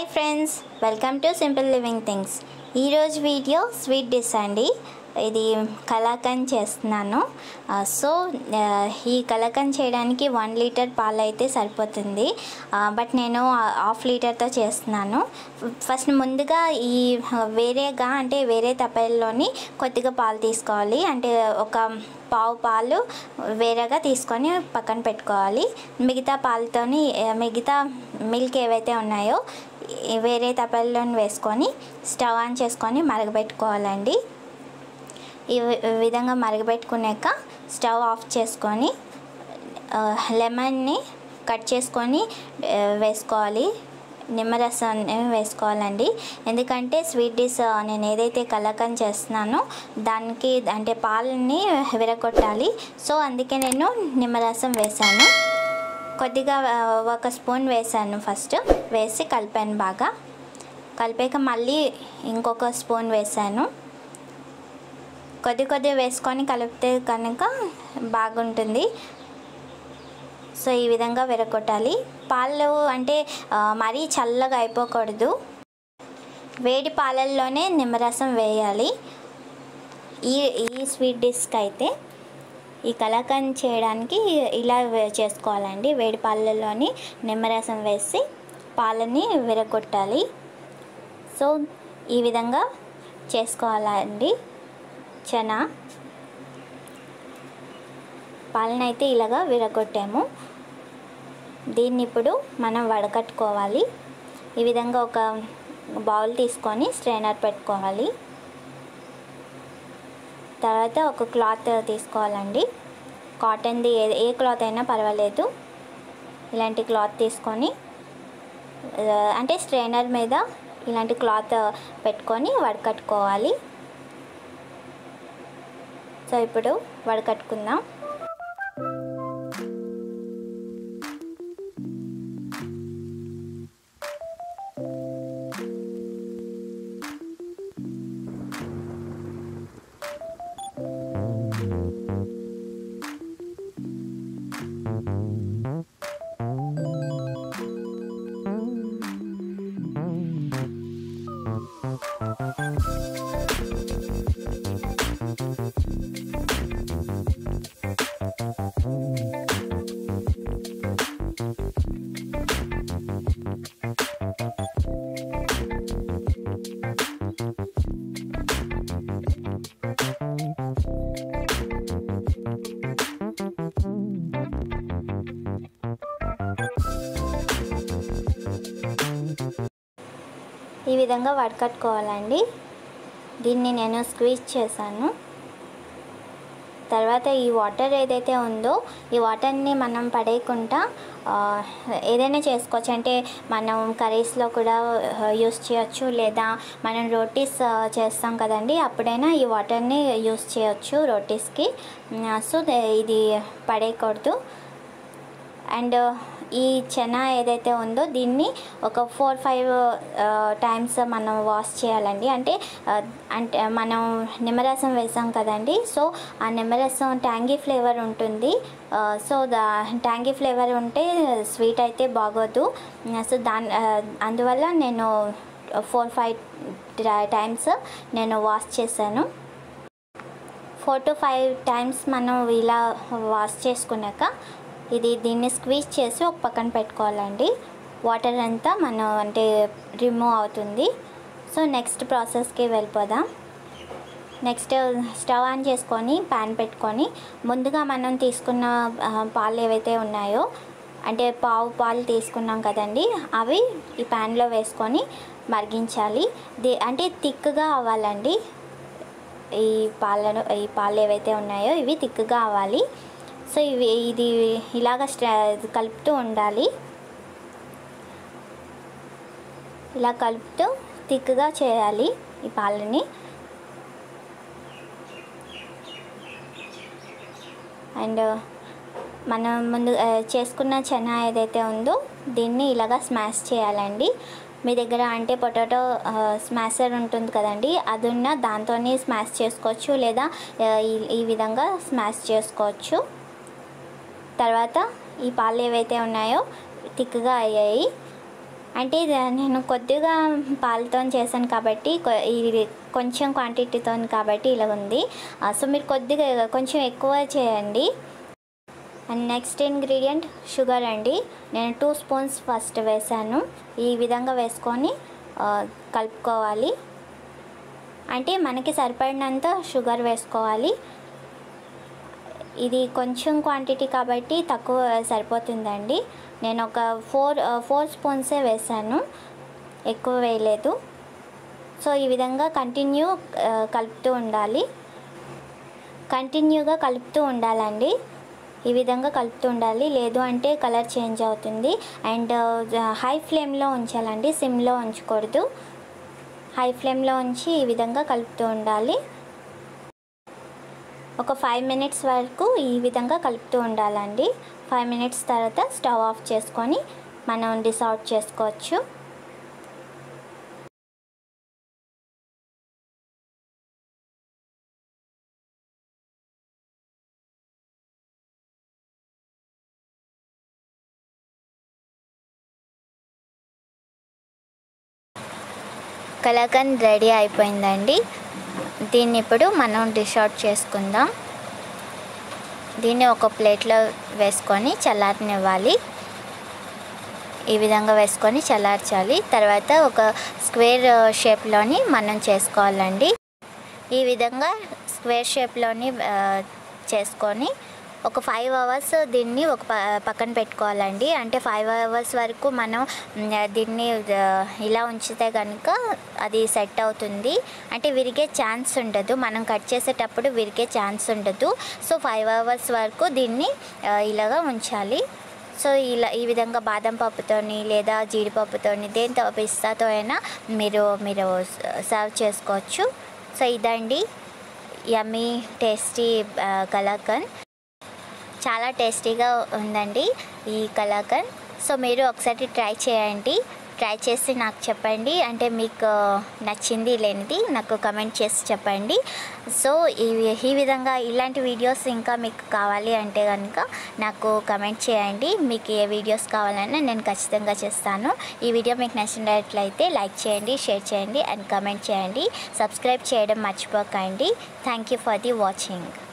hi friends welcome to simple living things ఈరోజు video sweet dish అండి ఇది కలాకండ్ చేస్తున్నాను ఆ, సో ఆ, ఈ కలాకండ్ చేయడానికి వన్ లీటర్ పాలు అయితే సరిపోతుంది ఆ, బట్ నేను ఆ- హాఫ్ లీటర్తో చేస్తున్నాను ఫస్ట్ ముందుగా ఈ వేరేగా అంటే వేరే తపెల్లోని కొద్దిగా పాలు తీసుకోవాలి అంటే ఒక పావు పాలు వేరేగా తీసుకొని పక్కన పెట్టుకోవాలి మిగతా పాలతోని ఆ, మిగతా మిల్క్ ఏవైతే ఉన్నాయో ఈ వేరే తపెల్లోని వేసుకొని స్టవ్ ఆన్ చేసుకొని మరగబెట్టుకోవాలండి ఈ వి- ఈ విధంగా మరగబెట్టుకున్నాక స్టవ్ ఆఫ్ చేసుకొని ఆ, లెమన్ని కట్ చేసుకొని ఆ, వేసుకోవాలి నిమ్మరసాన్ని వేసుకోవాలండి ఎందుకంటే స్వీట్ డిష్ ఆ, నేను ఏదైతే కలకం చేస్తున్నానో దానికి అంటే పాలని విరగొట్టాలి సో అందుకే నేను నిమ్మరసం వేసాను కొద్దిగా ఆ, ఒక స్పూన్ వేసాను ఫస్ట్ వేసి కలిపాను బాగా కలిపాక మళ్ళీ ఇంకొక స్పూన్ వేసాను కొద్ది కొద్ది వేసుకొని కలిపితే కనుక బాగుంటుంది సో ఈ విధంగా విరగొట్టాలి పాలు అంటే ఆ, మరీ చల్లగా అయిపోకూడదు వేడి పాలల్లోనే నిమ్మరసం వేయాలి ఈ ఈ స్వీట్ డిష్కి అయితే ఈ కలాకండ్ చేయడానికి ఇలా వే- చేసుకోవాలండి వేడి పాలల్లోని నిమ్మరసం వేసి పాలని విరగొట్టాలి సో ఈ విధంగా చేసుకోవాలండి చనా పాలన అయితే ఇలాగా విరగొట్టాము దీన్ని ఇప్పుడు మనం వడకట్టుకోవాలి ఈ విధంగా ఒక బౌల్ తీసుకొని స్ట్రైనర్ పెట్టుకోవాలి తర్వాత ఒక క్లాత్ తీసుకోవాలండి కాటన్ది ఏ ఏ క్లాత్ అయినా పర్వాలేదు ఇలాంటి క్లాత్ తీసుకొని ఆ, అంటే స్ట్రైనర్ మీద ఇలాంటి క్లాత్ పెట్టుకొని వడకట్టుకోవాలి సో ఇప్పుడు వడకట్టుకుందాం ఈ విధంగా వడకట్టుకోవాలండి దీన్ని నేను స్క్వీజ్ చేశాను తర్వాత ఈ వాటర్ ఏదైతే ఉందో ఈ వాటర్ని మనం పడేయకుండా ఆ, ఏదైనా చేసుకోవచ్చు అంటే మనం కర్రీస్లో కూడా యూస్ చేయొచ్చు లేదా మనం రోటీస్ ఆ, చేస్తాం కదండి అప్పుడైనా ఈ వాటర్ని యూస్ చేయొచ్చు రోటీస్కి సో ఇది పడేయకూడదు అండ్ ఈ చెనా ఏదైతే ఉందో దీన్ని ఒక ఫోర్ ఫైవ్ టైమ్స్ మనం వాష్ చేయాలండి అంటే ఆ, అంటే మనం నిమ్మరసం వేసాం కదండి సో ఆ నిమ్మరసం ట్యాంగీ ఫ్లేవర్ ఉంటుంది ఆ, సో దా ట్యాంగీ ఫ్లేవర్ ఉంటే స్వీట్ అయితే బాగోదు సో దాని ఆ, అందువల్ల నేను ఫోర్ ఫైవ్ టైమ్స్ నేను వాష్ చేశాను ఫోర్ టు ఫైవ్ టైమ్స్ మనం ఇలా వాష్ చేసుకున్నాక ఇది దీన్ని స్క్వీజ్ చేసి ఒక పక్కన పెట్టుకోవాలండి వాటర్ అంతా మనం అంటే రిమూవ్ అవుతుంది సో నెక్స్ట్ ప్రాసెస్కి వెళ్ళిపోదాం నెక్స్ట్ స్టవ్ ఆన్ చేసుకొని ప్యాన్ పెట్టుకొని ముందుగా మనం తీసుకున్న ఆ, పాలు ఏవైతే ఉన్నాయో అంటే పావు పాలు తీసుకున్నాం కదండి అవి ఈ ప్యాన్లో వేసుకొని మరిగించాలి ది అంటే థిక్గా అవ్వాలండి ఈ పాలను ఈ పాలు ఏవైతే ఉన్నాయో ఇవి తిక్కుగా అవ్వాలి సో ఇవి ఇది ఇలాగ స్ట్రా కలుపుతూ ఉండాలి ఇలా కలుపుతూ తిక్కుగా చేయాలి ఈ పాలని అండ్ మనం ముందు ఆ, చేసుకున్న చెనా ఏదైతే ఉందో దీన్ని ఇలాగా స్మాష్ చేయాలండి మీ దగ్గర అంటే పొటాటో స్మాషర్ ఉంటుంది కదండి అది ఉన్న దాంతోనే స్మాష్ చేసుకోవచ్చు లేదా ఆ, ఈ ఈ విధంగా స్మాష్ చేసుకోవచ్చు తర్వాత ఈ పాలు ఏవైతే ఉన్నాయో థిక్గా అయ్యాయి అంటే ఇది నేను కొద్దిగా పాలతో చేశాను కాబట్టి కొ- ఇది కొంచెం క్వాంటిటీతో కాబట్టి ఇలా ఉంది ఆ, సో మీరు కొద్దిగా కొంచెం ఎక్కువ చేయండి అండ్ నెక్స్ట్ ఇంగ్రీడియంట్ షుగర్ అండి నేను టూ స్పూన్స్ ఫస్ట్ వేసాను ఈ విధంగా వేసుకొని ఆ, కలుపుకోవాలి అంటే మనకి సరిపడినంత షుగర్ వేసుకోవాలి ఇది కొంచెం క్వాంటిటీ కాబట్టి తక్కువ సరిపోతుందండి నేను ఒక ఫోర్ ఫోర్ స్పూన్సే వేసాను ఎక్కువ వేయలేదు సో ఈ విధంగా కంటిన్యూ కలుపుతూ ఉండాలి కంటిన్యూగా కలుపుతూ ఉండాలండి ఈ విధంగా కలుపుతూ ఉండాలి లేదు అంటే కలర్ చేంజ్ అవుతుంది అండ్ హై ఫ్లేమ్లో ఉంచాలండి సిమ్లో ఉంచకూడదు హై ఫ్లేమ్లో ఉంచి ఈ విధంగా కలుపుతూ ఉండాలి ఒక ఫైవ్ మినిట్స్ వరకు ఈ విధంగా కలుపుతూ ఉండాలండి ఫైవ్ మినిట్స్ తర్వాత స్టవ్ ఆఫ్ చేసుకొని మనం డిస్ అవుట్ చేసుకోవచ్చు కలాకండ్ రెడీ అయిపోయిందండి దీన్ని ఇప్పుడు మనం డిష్ అవుట్ చేసుకుందాం దీన్ని ఒక ప్లేట్లో వేసుకొని చల్లారనివ్వాలి ఈ విధంగా వేసుకొని చల్లార్చాలి తర్వాత ఒక స్క్వేర్ షేప్లోని మనం చేసుకోవాలండి ఈ విధంగా స్క్వేర్ షేప్లోని ఆ, చేసుకొని ఒక ఫైవ్ అవర్స్ దీన్ని ఒక ప- పక్కన పెట్టుకోవాలండి అంటే ఫైవ్ అవర్స్ వరకు మనం మ్, దీన్ని ఆ, ఇలా ఉంచితే కనుక అది సెట్ అవుతుంది అంటే విరిగే ఛాన్స్ ఉండదు మనం కట్ చేసేటప్పుడు విరిగే ఛాన్స్ ఉండదు సో ఫైవ్ అవర్స్ వరకు దీన్ని ఆ, ఇలాగా ఉంచాలి సో ఇలా ఈ విధంగా బాదం పప్పుతోని లేదా జీడిపప్పుతోని దేంతో పిస్తాతో అయినా మీరు మీరు సర్వ్ చేసుకోవచ్చు సో ఇదండి యమ్మీ టేస్టీ కలాకన్ చాలా టేస్టీగా ఉందండి ఈ కలాకన్ సో మీరు ఒకసారి ట్రై చేయండి ట్రై చేసి నాకు చెప్పండి అంటే మీకు నచ్చింది లేనిది నాకు కమెంట్ చేసి చెప్పండి సో ఈ ఈ విధంగా ఇలాంటి వీడియోస్ ఇంకా మీకు కావాలి అంటే కనుక నాకు కమెంట్ చేయండి మీకు ఏ వీడియోస్ కావాలన్నా నేను ఖచ్చితంగా చేస్తాను ఈ వీడియో మీకు నచ్చినట్లయితే లైక్ చేయండి షేర్ చేయండి అండ్ కమెంట్ చేయండి సబ్స్క్రైబ్ చేయడం మర్చిపోకండి thank you for the watching